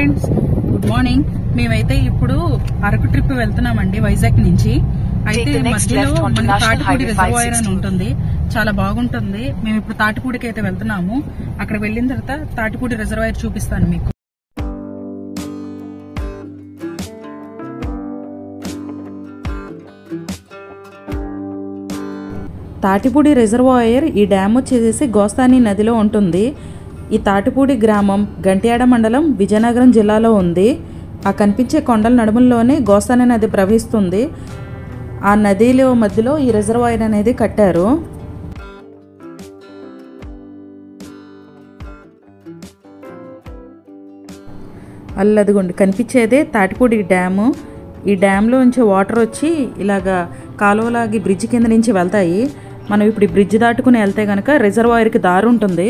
Friends good morning మేమైతే ఇప్పుడు Araku trip వెళ్తున్నామండి వైజాగ్ నుంచి అయితే Take the next మధ్యలో left onto మనకి National తాటిపూడి Highway రిజర్వాయర్ అని 516. ఉంటుంది చాలా బాగుంటుంది మేము ఇప్పుడు తాటిపూడికి అయితే వెళ్తున్నాము అక్కడ వెళ్ళిన తర్వాత తాటిపూడి రిజర్వాయర్ చూపిస్తాను మీకు తాటిపూడి రిజర్వాయర్ ఈ డ్యామ్ వచ్చేసి గోస్తాని నదిలో ఉంటుంది ఈ తాటిపూడి గ్రామం గంట్యాడ మండలం విజయనగరం జిల్లాలో ఉంది ఆ కనిపించే కొండల నడుముల్లోనే గోస్తాని నది ప్రవహిస్తుంది ఆ నదిలో మధ్యలో ఈ రిజర్వాయర్ అనేది కట్టారు అల్లదిగోండి కనిపించేదే తాటిపూడి డ్యాము ఈ డ్యామ్లో నుంచి వాటర్ వచ్చి ఇలాగా కాలువలాగి బ్రిడ్జ్ కింద నుంచి వెళ్తాయి మనం ఇప్పుడు ఈ బ్రిడ్జ్ దాటుకుని వెళ్తే కనుక రిజర్వాయర్కి దారి ఉంటుంది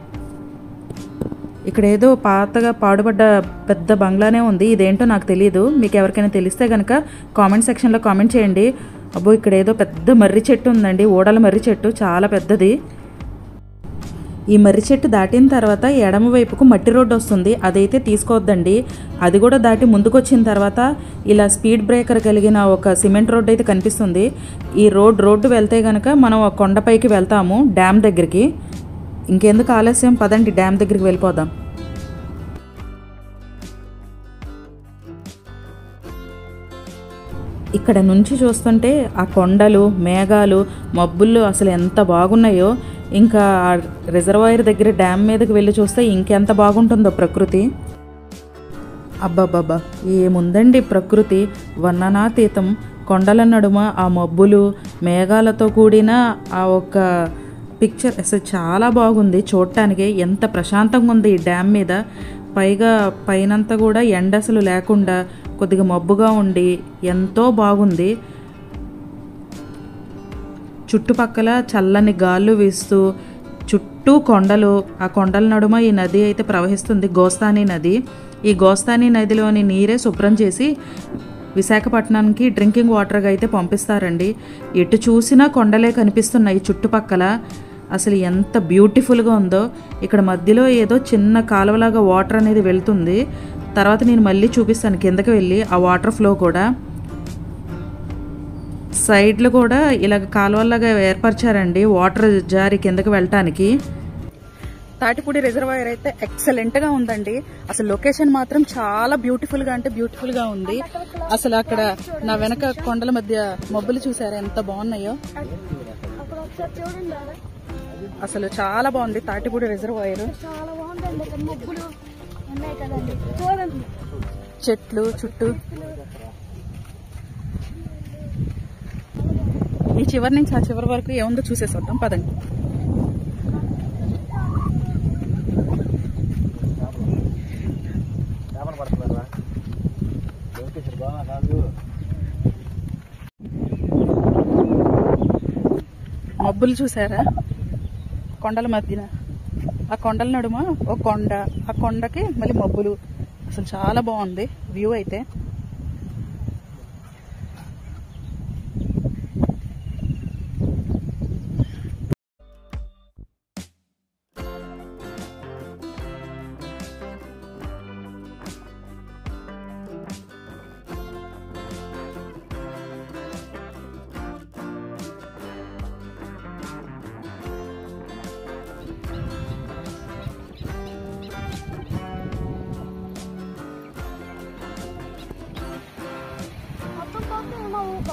ఇక్కడ ఏదో పాతగా పాడుపడ్డ పెద్ద బంగ్లానే ఉంది ఇదేంటో నాకు తెలియదు మీకు ఎవరికైనా తెలిస్తే కనుక కామెంట్ సెక్షన్లో కామెంట్ చేయండి అబ్బో ఇక్కడ ఏదో పెద్ద మర్రి చెట్టు ఉందండి ఓడల మర్రి చెట్టు చాలా పెద్దది ఈ మర్రి చెట్టు దాటిన తర్వాత ఎడమ వైపుకు మట్టి రోడ్డు వస్తుంది అదైతే తీసుకోవద్దండి అది కూడా దాటి ముందుకొచ్చిన తర్వాత ఇలా స్పీడ్ బ్రేకర్ కలిగిన ఒక సిమెంట్ రోడ్డు అయితే కనిపిస్తుంది ఈ రోడ్ రోడ్డు వెళ్తే కనుక మనం ఆ కొండపైకి వెళ్తాము డ్యామ్ దగ్గరికి ఇంకెందుకు ఆలస్యం పదండి డ్యామ్ దగ్గరికి వెళ్ళిపోదాం ఇక్కడ నుంచి చూస్తుంటే ఆ కొండలు మేఘాలు మబ్బులు అసలు ఎంత బాగున్నాయో ఇంకా ఆ రిజర్వాయర్ దగ్గర డ్యామ్ మీదకి వెళ్ళి చూస్తే ఇంకెంత బాగుంటుందో ప్రకృతి అబ్బబ్బబ్బా ఏముందండి ప్రకృతి వర్ణనాతీతం కొండల నడుమ ఆ మబ్బులు మేఘాలతో కూడిన ఆ ఒక పిక్చర్ అసలు చాలా బాగుంది చూడటానికి ఎంత ప్రశాంతంగా ఉంది ఈ డ్యామ్ మీద పైగా పైనంతా కూడా ఎండ అసలు లేకుండా కొద్దిగా మబ్బుగా ఉండి ఎంతో బాగుంది చుట్టుపక్కల చల్లని గాళ్ళు వీస్తూ చుట్టూ కొండలు ఆ కొండల నడుమ ఈ నది అయితే ప్రవహిస్తుంది గోస్తాని నది ఈ గోస్తాని నదిలోని నీరే శుభ్రం చేసి విశాఖపట్నానికి డ్రింకింగ్ వాటర్గా అయితే పంపిస్తారండి ఎటు చూసినా కొండలే కనిపిస్తున్నాయి చుట్టుపక్కల అసలు ఎంత బ్యూటిఫుల్గా ఉందో ఇక్కడ మధ్యలో ఏదో చిన్న కాలువలాగా వాటర్ అనేది వెళ్తుంది తర్వాత నేను మళ్ళీ చూపిస్తాను కిందకి వెళ్ళి ఆ వాటర్ ఫ్లో కూడా సైడ్లు కూడా ఇలాగ కాలువలాగా ఏర్పరిచారండి వాటర్ జారి కిందకి వెళ్ళటానికి తాటిపూడి రిజర్వాయర్ అయితే ఎక్సలెంట్ గా ఉందండి అసలు లొకేషన్ మాత్రం చాలా బ్యూటిఫుల్ గా అంటే బ్యూటిఫుల్ గా ఉంది అసలు అక్కడ నా వెనక కొండల మధ్య మబ్బులు చూసారా ఎంత బాగున్నాయో అక్కడ ఒకసారి చూడండి ఆడ. అసలు చాలా బాగుంది తాటిపూడి రిజర్వాయర్ చాలా బాగుందండి ఇక్కడ మబ్బులు ఉన్నాయి కదండి చూడండి చెట్లు చుట్టూ ఈ చివరి నుంచి ఆ చివరి వరకు ఏముందో చూసేసొద్దాం పదండి మబ్బులు చూసారా కొండల మధ్యన ఆ కొండల నడుమ ఒక కొండ ఆ కొండకి మళ్ళీ మబ్బులు అసలు చాలా బాగుంది వ్యూ అయితే మొత్తం పోతే ఏమో ఊప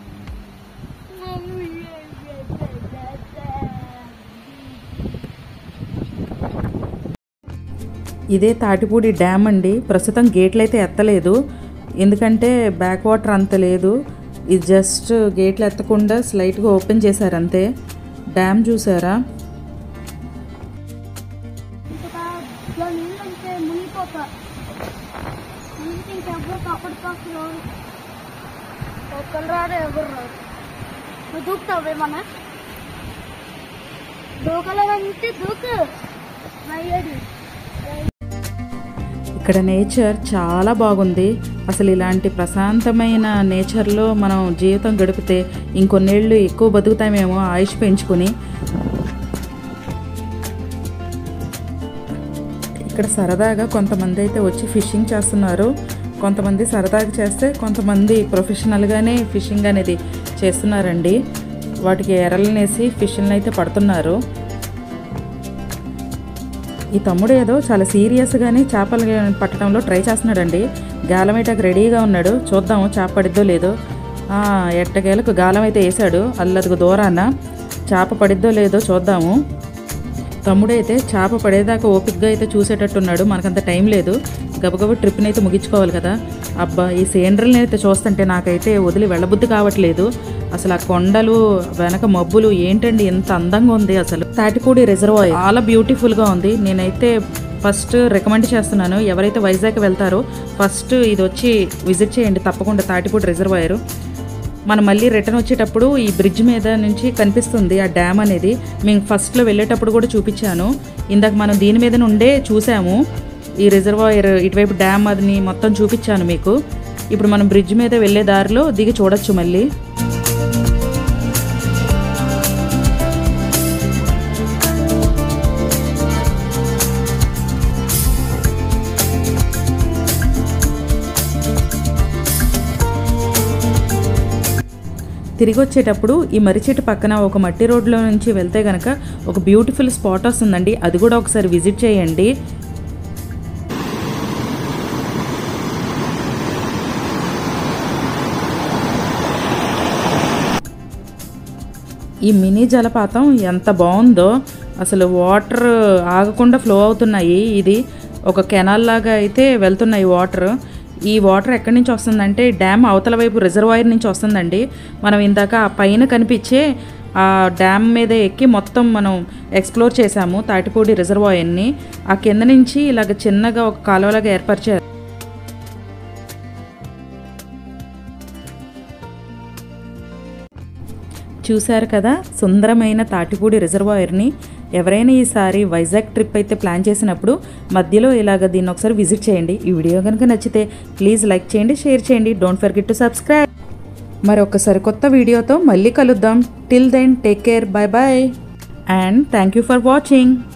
ఇదే తాటిపూడి డ్యామ్ అండి ప్రస్తుతం గేట్లు అయితే ఎత్తలేదు ఎందుకంటే బ్యాక్ వాటర్ అంత లేదు ఇది జస్ట్ గేట్లు ఎత్తకుండా స్లైట్గా ఓపెన్ చేశారు అంతే డ్యామ్ చూసారా ఇంకా ఇట్లా నీళ్ళంటే మునిగిపోతా మునిగితే ఇంకెవ్వరు కాపాడుకోవచ్చు రారు ఒక్కరు రారు ఎవరు రారు నువ్వు దూకుతావేమన్నా దూకలేదంటే దూకు అయ్యేది ఇక్కడ నేచర్ చాలా బాగుంది అసలు ఇలాంటి ప్రశాంతమైన నేచర్లో మనం జీవితం గడిపితే ఇంకొన్నేళ్ళు ఎక్కువ బతుకుతామేమో ఆయుష్ పెంచుకొని ఇక్కడ ఇక్కడ సరదాగా కొంతమంది అయితే వచ్చి ఫిషింగ్ చేస్తున్నారు కొంతమంది సరదాగా చేస్తే కొంతమంది ప్రొఫెషనల్గానే ఫిషింగ్ అనేది చేస్తున్నారండి వాటికి ఎరలనేసి ఫిష్లను అయితే పడుతున్నారు ఈ తమ్ముడు ఏదో చాలా సీరియస్గానే చేపలు పట్టడంలో ట్రై చేస్తున్నాడండి గాలం అయితే రెడీగా ఉన్నాడు చూద్దాము చేప పడిద్దో లేదో ఆ, ఎట్టకేలకు గాలం అయితే వేసాడు అల్లదుగు దూరాన చేప పడిద్దో లేదో చూద్దాము తమ్ముడైతే చేప పడేదాకా ఓపిక్గా అయితే చూసేటట్టున్నాడు మనకంత టైం లేదు గబగబా ట్రిప్ని అయితే ముగించుకోవాలి కదా అబ్బా ఈ సేండ్రల్ని అయితే చూస్తుంటే నాకైతే వదిలి వెళ్ళబుద్ధి కావట్లేదు అసలు ఆ కొండలు వెనక మబ్బులు ఏంటండి ఎంత అందంగా ఉంది అసలు తాటిపూడి రిజర్వాయర్ చాలా బ్యూటిఫుల్గా ఉంది నేనైతే ఫస్ట్ రికమెండ్ చేస్తున్నాను ఎవరైతే వైజాగ్ వెళ్తారో ఫస్ట్ ఇది వచ్చి విజిట్ చేయండి తప్పకుండా తాటిపూడి రిజర్వాయర్ మనం మళ్ళీ రిటర్న్ వచ్చేటప్పుడు ఈ బ్రిడ్జ్ మీద నుంచి కనిపిస్తుంది ఆ డ్యామ్ అనేది మేము ఫస్ట్లో వెళ్ళేటప్పుడు కూడా చూపించాను ఇందాక మనం దీని మీద నుండే చూసాము ఈ రిజర్వాయర్ ఇటువైపు డ్యామ్ అదిని మొత్తం చూపించాను మీకు ఇప్పుడు మనం బ్రిడ్జ్ మీద వెళ్ళే దారిలో దిగి చూడొచ్చు మళ్ళీ తిరిగి వచ్చేటప్పుడు ఈ మర్రి చెట్టు పక్కన ఒక మట్టి రోడ్లో నుంచి వెళ్తే గనక ఒక బ్యూటిఫుల్ స్పాట్ వస్తుందండి అది కూడా ఒకసారి విజిట్ చేయండి ఈ మినీ జలపాతం ఎంత బాగుందో అసలు వాటర్ ఆగకుండా ఫ్లో అవుతున్నాయి ఇది ఒక కెనాల్ లాగా అయితే వెళ్తున్నాయి వాటర్ ఈ వాటర్ ఎక్కడి నుంచి వస్తుందంటే డ్యామ్ అవతల వైపు రిజర్వాయర్ నుంచి వస్తుందండి మనం ఇందాక ఆ పైన కనిపించే ఆ డ్యామ్ మీద ఎక్కి మొత్తం మనం ఎక్స్ప్లోర్ చేసాము తాటిపూడి రిజర్వాయర్ని ఆ కింద నుంచి ఇలాగ చిన్నగా ఒక కాలువలాగా ఏర్పరిచారు చూశారు కదా సుందరమైన తాటిపూడి రిజర్వాయర్ని ఎవరైనా ఈసారి వైజాగ్ ట్రిప్ అయితే ప్లాన్ చేసినప్పుడు మధ్యలో ఇలాగ దీన్ని ఒకసారి విజిట్ చేయండి ఈ వీడియో కనుక నచ్చితే ప్లీజ్ లైక్ చేయండి షేర్ చేయండి డోంట్ ఫర్గెట్ టు సబ్స్క్రైబ్ మరి ఒక సరికొత్త వీడియోతో మళ్ళీ కలుద్దాం till then take care bye bye and thank you for watching